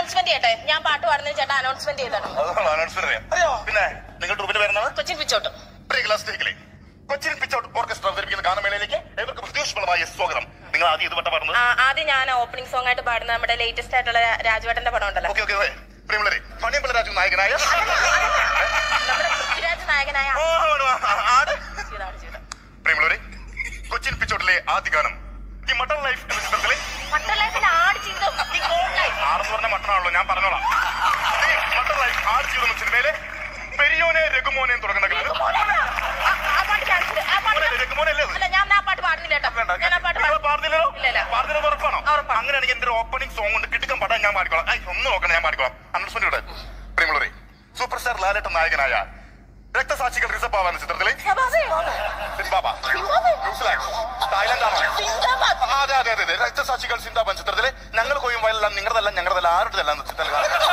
Announcement ചെയ്യട്ടെ ഞാൻ പാട്ട് പാടുന്നതിന് ചേട്ടാ അനൗൺസ്മെന്റ് ചെയ്തോട്ടോ അതാണ് അനൗൺസ്മെന്റ് അറിയാം പിന്നെ നിങ്ങൾ ട്രൂപ്പിന്റെ പേരെന്താണ് കൊച്ചിൻ പിച്ചോട്ടും പ്രിയ ക്ലാസ് ടേക്കിലെ കൊച്ചിൻ പിച്ചൗട്ട് ഓർക്കസ്ട്ര അവതരിപ്പിക്കുന്ന ഗാനമേളയിലേക്ക് ഏവർക്കും ഹൃദയോഷ്മളമായ സ്വാഗതം നിങ്ങൾ ആദ്യം ഇത് വട്ട പറഞ്ഞത് ആ, ആദ്യം ഞാൻ ഓപ്പണിംഗ് സോങ് ആയിട്ട് പാടുന്ന നമ്മുടെ ലേറ്റസ്റ്റ് ആയിട്ടുള്ള രാജുവേട്ടന്റെ പടം ഉണ്ടല്ലോ ഓക്കെ ഓക്കെ പ്രിയമുള്ളവരെ പണിയമ്പല രാജു നായകനായ നമ്മുടെ പൃഥ്വിരാജ് നായകനായ ഓ, ആണോ? ആ- ആട് ഇതാണ് ചെയ്തത് പ്രിയമുള്ളവരെ കൊച്ചിൻ പിച്ചോട്ടിലെ ആദ്യ ഗാനം ദി മട്ടൺ ലൈഫ് എന്ന ചിത്രത്തിലെ മട്ടൺ ലൈഫിൽ ആട് ചെയ്തു ദി ഗോഡ് ലൈഫ് ആടെന്ന് പറഞ്ഞ മട്ടണാണല്ലോ ഞാൻ പറഞ്ഞോളാം ദി മട്ടൺ ലൈഫ് ആട് ജീവിതം എന്ന സിനിമയിലെ പെരിയോനെ രഘുമോനെ എന്ന് തുടങ്ങുന്ന ഗാനം ആ ആ പാട്ട് cancel. ആ പാട്ട് മോനെ, രഘുമോനെ അല്ലേ അത്? അല്ല ഞാൻ ആ പാട്ട് പാടുന്നില്ല കേട്ടോ ഞാൻ ആ പാട്ട് നിങ്ങൾ പാടും പാടുന്നില്ലല്ലോ ഇല്ല, ഇല്ല. പാടുന്നത് ഉറപ്പാണോ ഉറപ്പാണ്. അങ്ങനെയാണെങ്കിൽ എന്റെ ഓപ്പണിംഗ് സോങ് ഉണ്ട് കിട്ടുക്കാൻ പടാൻ ഞാൻ പാടിക്കോളാം ഐ ഒന്ന് നോക്കണം ഞാൻ പാടിക്കോളാം അണ്ടർസ്റ്റാൻഡ് ഇവിടെ പ്രിയമുള്ളവരെ സൂപ്പർ സ്റ്റാർ ലാലേട്ടൻ നായകനായ രക്തസാക്ഷികൾ റിസപ്പ് ആവാൻ ചിത്രത്തിലെ സിംബാബ ന്യൂസിലാൻഡ് തായ്ലൻഡ് ആണോ സിന്ദാബാദ്. ആ, അതെ അതെ അതെ അതെ രക്തസാക്ഷികൾ സിന്ദാബൻ ചിത്രത്തിലെ ഞങ്ങൾ കൊയ്യും വയലെല്ലാം നിങ്ങളുടെല്ലാം ഞങ്ങളുടെല്ലാം ആരുടെതല്ല എന്ന ചിത്രത്തിൽ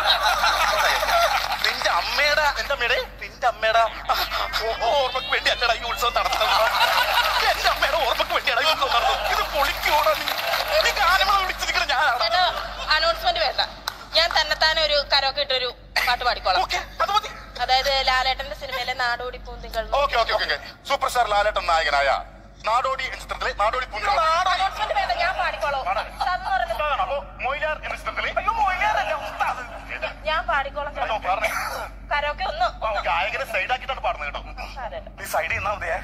നിന്റെ അമ്മയുടെ എന്റെ അമ്മയുടെ നിന്റെ അമ്മയുടെ ഓ- ഓർമ്മക്ക് വേണ്ടി അല്ലടാ ഈ ഉത്സവം നടത്തുന്നത് എന്റെ അമ്മയുടെ ഓർമ്മക്ക് വേണ്ടിയാണ് ഈ ഉത്സവം നടത്തുന്നത് ഇത് പൊളിക്കോടാ നീ നീ ഗാനമേള വിളിച്ചിരിക്കണ ഞാനാണ് ചേട്ടാ അനൗൺസ്മെന്റ് വേണ്ട ഞാൻ തന്നെത്താനെ ഒരു കരോക്കെ ഇട്ടൊരു പാട്ട് പാടിക്കോളാം ഓക്കെ അത് മതി അതായത് ലാലേട്ടന്റെ സിനിമയിലെ നാടോടി പൂന്തികൾ okay okay okay superstar Lalettan നായകനായ നാടോടി എന്ന ചിത്രത്തിലെ നാടോടി പുഞ്ച അനൗൺസ്മെന്റ് വേണ്ട ഞാൻ പാടിക്കോളാം ഉസ്താദ് എന്ന് പറയുന്നത് അപ്പോ മൊയ്ലാർ എന്ന ചിത്രത്തിലെ അയ്യോ മൊയ്ലാറല്ല ഉസ്താദ് ഏതാ? ഞാൻ പാടിക്കോളാം ചേട്ടാ. ആണോ, പറഞ്ഞേ. കരോക്കെ ഒന്ന് ആ, ഗായകനെ സൈഡ് ആക്കിയിട്ടാണ് പാടുന്നത് കേട്ടോ സാരമില്ല. നീ സൈഡ് ചെയ്യുന്നാ മതിയേ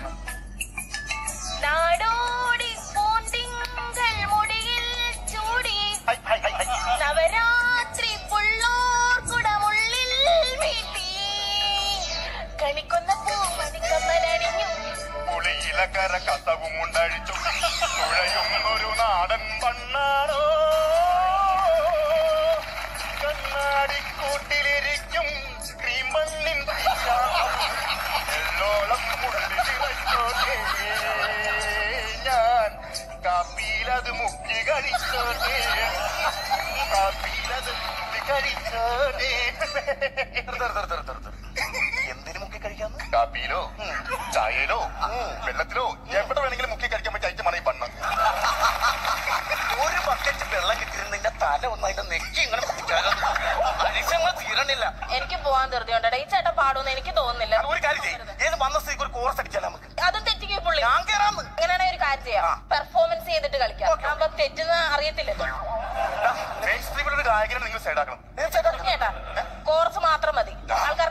നാടോടി പൂന്തിങ്കൾ മുടിയിൽ ചൂടി ഹൈ, ഹൈ, ഹൈ, ഹൈ. നവരാത്രി പുള്ളോർ കുടമുള്ളിൽ വീട്ടി കണിക്കൊന്ന പൂമണിക്കമ്മലണിഞ്ഞു പുളിയിലക്കര കസവും ഉണ്ടഴിച്ചു തുഴയുന്നൊരു നാടൻ പണ്ണാണോ കണ്ണാടിക്കൂട്ടിലിരിക്കും ക്രീമണ്ണിൻ എല്ലോളം മുള്ളിലിറച്ചോട്ടെ ഞാൻ കാപ്പിയിലത് മുക്കി കഴിച്ചോട്ടെ കാപ്പിയിലത് മുക്കി കഴിച്ചോട്ടെ എന്തിനു മുക്കി കഴിക്കാന്ന് കാപ്പിയിലോ ചായയിലോ വെള്ളത്തിലോ എവിടെ വേണമെങ്കിലും മുക്കി കഴിക്കാൻ പറ്റിയ ഐറ്റമാണ് ഈ പണ്ണ് ഒരു ബക്കറ്റ് വെള്ളം കിട്ടിയിരുന്ന നിന്റെ തല ഒന്ന് അതിന്റെ നെക്കി ഇങ്ങനെ പിടിച്ചാലൊന്നും മനുഷ്യങ്ങൾ തീരണില്ല എനിക്ക് പോവാൻ ധൃതിയുണ്ടോ ഈ ചേട്ടൻ പാടുമെന്ന് എനിക്ക് തോന്നുന്നില്ല അത് ഒരു കാര്യം ചെയ്യും ഏത് വന്ന സ്ഥിതിക്ക് ഒരു കോഴ്സ് അടിച്ചാൽ നമുക്ക് അതും തെറ്റിക്കും പുള്ളി ഞാൻ കേറാന്ന് അങ്ങനെയാണെങ്കിൽ ഒരു കാര്യം ചെയ്യാം പെർഫോമൻസ് ചെയ്തിട്ട് കളിക്കാം അപ്പൊ തെറ്റുന്ന അറിയത്തില്ലല്ലോ മെയിൻ സ്ട്രീമിൽ ഒരു ഗായകനെ നിങ്ങൾ സൈഡ് ആക്കണം ചേട്ടാ കോർസ് മാത്രം മതി ആൾക്കാർ